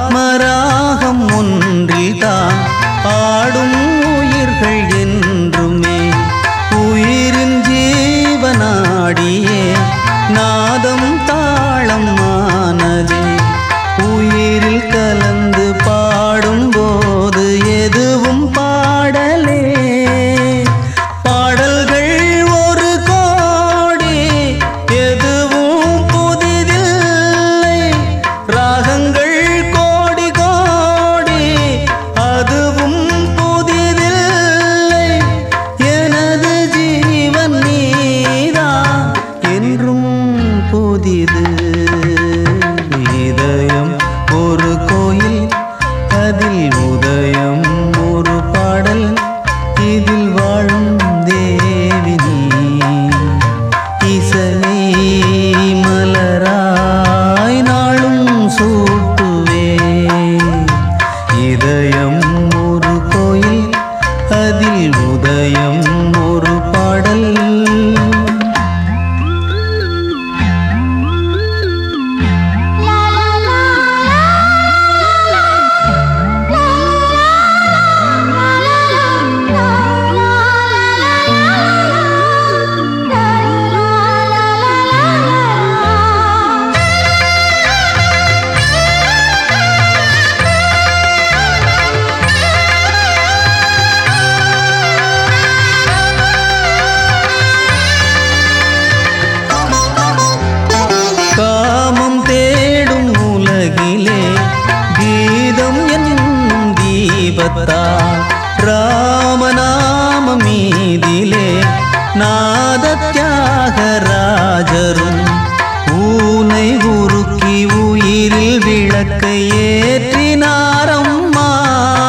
ஆத்மராகம் ஒன்றில்தான் பாடும் உயிர்கள் என்றுமே உயிரின் ஜீவனாடியே நாதம் தாளம் ஆனதே உயிரில் கலந்து பாடும்போது எதுவும் பாடலே பாடல்கள் ஒரு கோடி எதுவும் புதிதில்லை ராகங்கள் கோடி கோடி அதுவும் புதிதில்லை எனது ஜீவன் நீதான் என்றும் புதிது இதயம் ஒரு கோயில் அதில் உதயம் ஒரு பாடல் இதில் வாழும் தேவி நீ இசை மலராய் நாளும் சூட்டுவே இதயம் ஒரு கோயில் அதில் உதயம் ஒரு பாடல் காமம் தேடும் உலகிலே கீதம் என்னும் தீபத்தால் ராமநாம மீதிலே நாத தியாகராஜரும் ஊனை உருக்கி உயிரில் விளக்கை ஏற்றினாரம்மா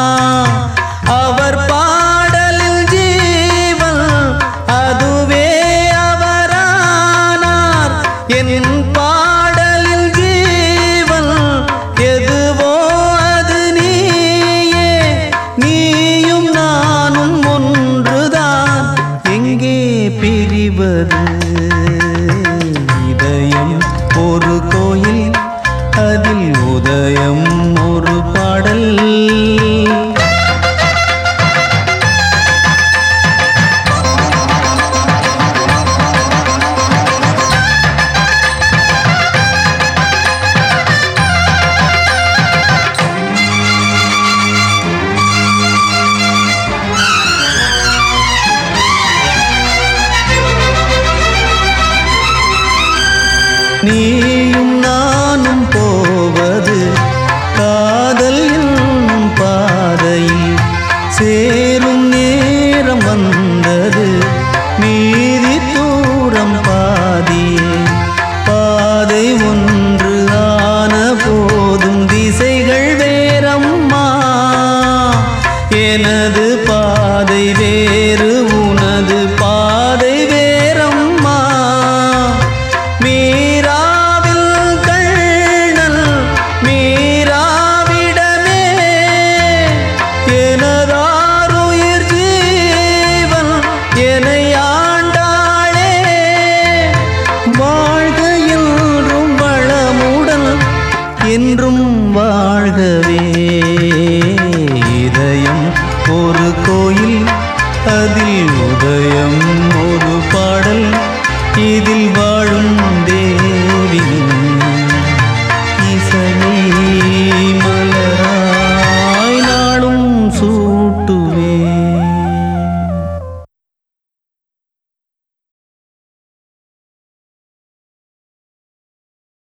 அவர் பாடலில் ஜீவன் அதுவே அவரானார் என் பாடலில் ஜீவன் எதுவோ அது நீயே நீயும் நானும் ஒன்றுதான் எங்கே பிரிவது இதயம் ஒரு கோயில் அதில் உதயம் ஒரு பாடல் நீயும் நானும் போவது காதல் என்னும் பாதையில் சேரும் நேரம் வந்தது மீதி தூரம் பாதியே பாதை ஒன்று ஆன போதும் திசைகள் வேறம்மா எனது பாதை வேறு உனது பாதை வேறம்மா மீராவில் கண்ணல் மீராவிடமே எனதாருயிர் ஜீவன் என்னை ஆண்டாளே வாழ்க என்றும் வளமுடன் என்றும் வாழ்கவே இதயம் ஒரு கோயில் அதில் உதயம் ஒரு பாடல் இதில் வா